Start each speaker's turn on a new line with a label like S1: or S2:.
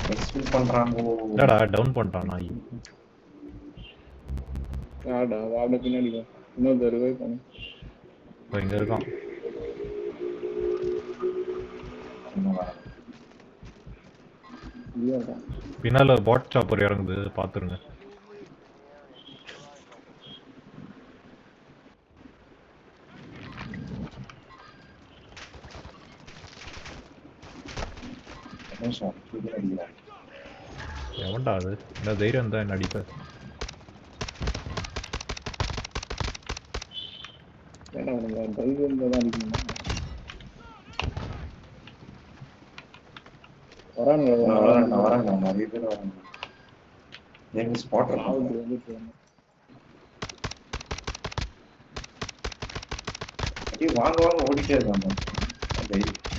S1: எக்ஸ்பிள் பண்றாங்க
S2: இல்லடா டவுன் பண்ணிட்டான் நாய்
S3: ஆடா வாட பின்னாடி வா. இன்னொரு தடவை போனோம்
S2: இப்போ இங்க இருக்கான்
S3: இல்லையாடா
S2: பின்னால பாட் சாப்பர் இறங்குது பாத்துருங்க எவன்டா அது இந்த தைரியம் தான் என்ன அடிப்ப
S3: ஏன்னா உனக்கு தைரியம் தான் அடிக்கணுமா வரானுங்க
S1: வராங்க வராங்க நிறைய பேர் வராங்க எங்க ஸ்பாட்
S3: ஆவுது வந்துட்டு வராங்க.
S1: வாங்க வாங்க ஓடிட்டே இருக்காங்க தைரியம்